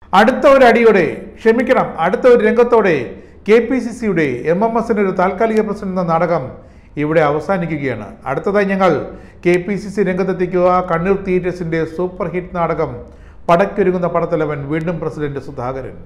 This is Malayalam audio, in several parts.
അടുത്ത ഒരു അടിയോടെ ക്ഷമിക്കണം അടുത്ത ഒരു രംഗത്തോടെ കെ പി സി സിയുടെ എം എം എസിൻ്റെ ഒരു താൽക്കാലിക പ്രസിഡന്റ് എന്ന നാടകം ഇവിടെ അവസാനിക്കുകയാണ് അടുത്തതായി ഞങ്ങൾ കെ പി സി സി രംഗത്തെത്തിക്കുക കണ്ണൂർ തിയേറ്റേഴ്സിന്റെ സൂപ്പർ ഹിറ്റ് നാടകം പടക്കൊരുങ്ങുന്ന പടത്തലവൻ വീണ്ടും പ്രസിഡന്റ് സുധാകരൻ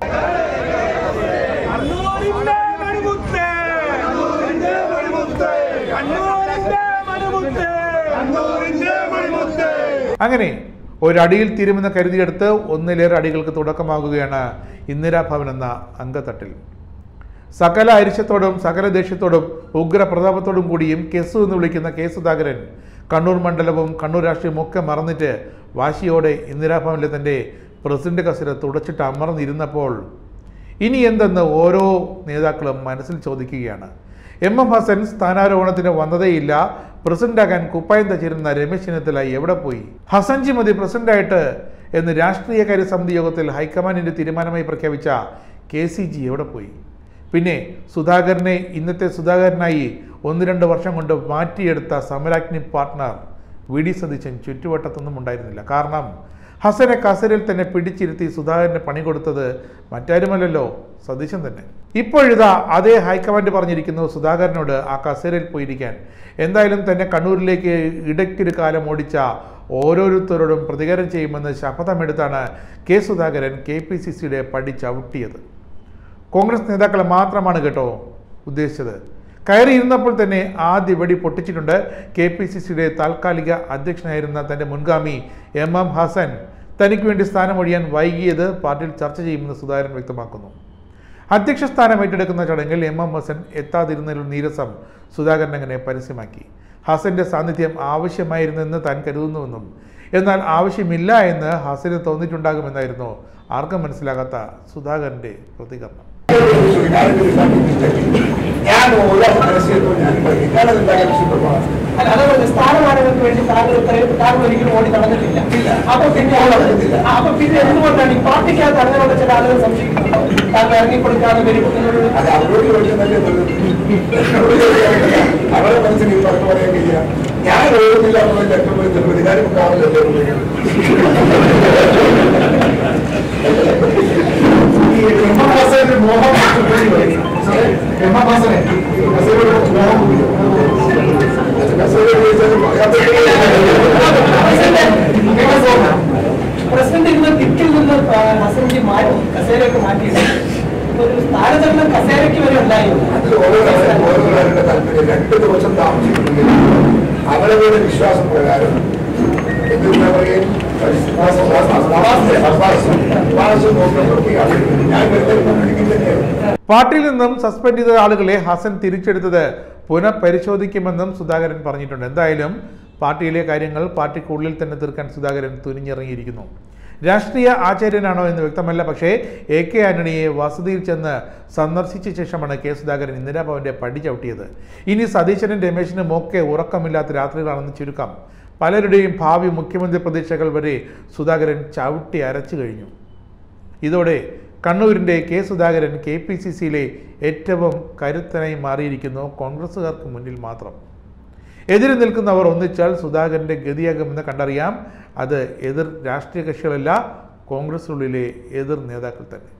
കണ്ണൂരിന്റെ മണിമുത്ത് കണ്ണൂരിന്റെ മണിമുത്ത് കണ്ണൂരിന്റെ മണിമുത്ത് കണ്ണൂരിന്റെ മണിമുത്ത് അങ്ങനെ ഒരടിയിൽ തീരുമെന്ന് കരുതിയെടുത്ത് ഒന്നിലേറെ അടികൾക്ക് തുടക്കമാകുകയാണ് ഇന്ദിരാഭവൻ എന്ന അങ്കത്തട്ടിൽ സകല അരിശത്തോടും സകല ദേഷ്യത്തോടും ഉഗ്ര പ്രതാപത്തോടും കൂടിയും കെസു എന്ന് വിളിക്കുന്ന കെ സുധാകരൻ കണ്ണൂർ മണ്ഡലവും കണ്ണൂർ രാഷ്ട്രീയവും ഒക്കെ മറന്നിട്ട് വാശിയോടെ ഇന്ദിരാഭവനിലെ തൻ്റെ പ്രസിഡന്റ് കസര തുടച്ചിട്ട് അമർന്നിരുന്നപ്പോൾ ഇനി എന്തെന്ന് ഓരോ നേതാക്കളും മനസ്സിൽ ചോദിക്കുകയാണ് എം എം ഹസൻ സ്ഥാനാരോഹണത്തിന് വന്നതേയില്ല പ്രസിഡന്റാകാൻ കുപ്പായം തച്ചിരുന്ന രമേശ് ചെന്നിത്തല എവിടെ പോയി ഹസൻജി മതി പ്രസിഡന്റായിട്ട് എന്ന് രാഷ്ട്രീയകാര്യ സമിതി യോഗത്തിൽ ഹൈക്കമാൻഡിന്റെ തീരുമാനമായി പ്രഖ്യാപിച്ച കെ സി ജി എവിടെ പോയി പിന്നെ സുധാകരനെ ഇന്നത്തെ സുധാകരനായി ഒന്ന് രണ്ട് വർഷം കൊണ്ട് മാറ്റിയെടുത്ത Samaragni partner V D Satheesan ചുറ്റുവട്ടത്തൊന്നും ഉണ്ടായിരുന്നില്ല കാരണം ഹസനെ കസരിൽ തന്നെ പിടിച്ചിരുത്തി സുധാകരന് പണി കൊടുത്തത് മറ്റാരുമല്ലല്ലോ സതീശൻ തന്നെ ഇപ്പോഴിതാ അതേ ഹൈക്കമാൻഡ് പറഞ്ഞിരിക്കുന്നു സുധാകരനോട് ആ കസേരയിൽ പോയിരിക്കാൻ എന്തായാലും തന്നെ കണ്ണൂരിലേക്ക് ഇടയ്ക്കൊരു കാലം ഓടിച്ച ഓരോരുത്തരോടും പ്രതികാരം ചെയ്യുമെന്ന് ശപഥമെടുത്താണ് K Sudhakaran K P C സിയുടെ പടി ചവിട്ടിയത് കോൺഗ്രസ് നേതാക്കളെ മാത്രമാണ് കേട്ടോ ഉദ്ദേശിച്ചത് കയറി ഇരുന്നപ്പോൾ തന്നെ ആദ്യ വെടി പൊട്ടിച്ചിട്ടുണ്ട് കെ പി സി സിയുടെ താൽക്കാലിക അധ്യക്ഷനായിരുന്ന തൻ്റെ മുൻഗാമി എം എം ഹസൻ തനിക്ക് വേണ്ടി സ്ഥാനമൊഴിയാൻ വൈകിയത് പാർട്ടിയിൽ ചർച്ച ചെയ്യുമെന്ന് സുധാകരൻ വ്യക്തമാക്കുന്നു അധ്യക്ഷ സ്ഥാനം ഏറ്റെടുക്കുന്ന ചടങ്ങിൽ എം എം ഹസൻ എത്താതിരുന്നതിൽ നീരസം സുധാകരൻ അങ്ങനെ പരസ്യമാക്കി ഹസന്റെ സാന്നിധ്യം ആവശ്യമായിരുന്നെന്ന് താൻ കരുതുന്നുവെന്നും എന്നാൽ ആവശ്യമില്ല എന്ന് ഹസന് തോന്നിയിട്ടുണ്ടാകുമെന്നായിരുന്നു ആർക്കും മനസ്സിലാകാത്ത സുധാകരന്റെ പ്രതികരണം ഞാൻ ഓരോ പരസ്യത്തും ഞാൻ പറയും ഞാനത് ഉണ്ടാക്കാൻ ഇഷ്ടപ്പെടുന്നു അല്ല അതുപോലെ സ്ഥാനമാനങ്ങൾക്ക് വേണ്ടി താങ്കൾ ഇത്രയും താങ്കൾ ഒരിക്കലും ഓടി നടന്നിട്ടില്ല ഇല്ല. അപ്പൊ പിന്നെ ഓടി നടന്നിട്ടില്ല. ആ, അപ്പൊ പിന്നെ എന്തുകൊണ്ടാണ് ഈ പാർട്ടിക്കകത്ത് അങ്ങനെയുള്ള ചില ആളുകൾ സംശയിക്കുന്നത് താങ്കൾ ഇറങ്ങിക്കൊടുക്കാതെ വരുന്നത് അത് അവരോട് ചോദിക്കുന്നതല്ലേ നല്ലത്. എന്നോട് ചോദിക്കാൻ കഴിയില്ല. അവരുടെ മനസ്സിൽ ഈ പറഞ്ഞ പറയാൻ കഴിയില്ല ഞാൻ ഓടുന്നില്ല എന്നുള്ള ചക്രവർത്തി പ്രതികാരം കാവില്ലല്ലോ ഈ എം എം ഹസന്റെ മോഹം എം എം ഹസനെ ഹസനോട് മോഹം കൂടി. അത് ഹസനോട് ചോദിച്ചാൽ പറയാത്ത പ്രസിഡന്റ് ഇരുന്ന തിക്കിൽ നിന്ന് ആ, ഹസൻജി മാറ്റി കസേരയൊക്കെ മാറ്റിയിട്ടുണ്ട് ഒരു സ്ഥാനചലനം കസേരയ്ക്ക് വരെ ഉണ്ടായിരുന്നു അതിൽ ഓരോരുത്തരും ഓരോരുത്തരുടെ താല്പര്യം രണ്ട് ദിവസം താമസിക്കുന്നെങ്കിൽ അവരവരുടെ വിശ്വാസ പ്രകാരം എന്താ പറയുക ഞാൻ വെറുതെ തന്നെയാണ് പാർട്ടിയിൽ നിന്നും സസ്പെൻഡ് ചെയ്ത ആളുകളെ ഹസൻ തിരിച്ചെടുത്തത് പുനഃപരിശോധിക്കുമെന്നും സുധാകരൻ പറഞ്ഞിട്ടുണ്ട് എന്തായാലും പാർട്ടിയിലെ കാര്യങ്ങൾ പാർട്ടിക്കുള്ളിൽ തന്നെ തീർക്കാൻ സുധാകരൻ തുനിഞ്ഞിറങ്ങിയിരിക്കുന്നു രാഷ്ട്രീയ ആചാര്യനാണോ എന്ന് വ്യക്തമല്ല പക്ഷേ എ കെ ആന്റണിയെ വസതിയിൽ ചെന്ന് സന്ദർശിച്ച ശേഷമാണ് കെ സുധാകരൻ ഇന്ദിരാഭവന്റെ പടി ചവിട്ടിയത് ഇനി സതീശനും രമേശിനും ഒക്കെ ഉറക്കമില്ലാത്ത രാത്രികളാണെന്ന് ചുരുക്കം പലരുടെയും ഭാവി മുഖ്യമന്ത്രി പ്രതീക്ഷകൾ വരെ സുധാകരൻ ചവിട്ടി അരച്ചു കഴിഞ്ഞു ഇതോടെ കണ്ണൂരിൻ്റെ K Sudhakaran K P C സിയിലെ ഏറ്റവും കരുത്തനായി മാറിയിരിക്കുന്നു കോൺഗ്രസ്സുകാർക്ക് മുന്നിൽ മാത്രം എതിര് നിൽക്കുന്നവർ ഒന്നിച്ചാൽ സുധാകരൻ്റെ ഗതിയാകുമെന്ന് കണ്ടറിയാം അത് എതിർ രാഷ്ട്രീയ കക്ഷികളല്ല കോൺഗ്രസിനുള്ളിലെ എതിർ നേതാക്കൾ തന്നെ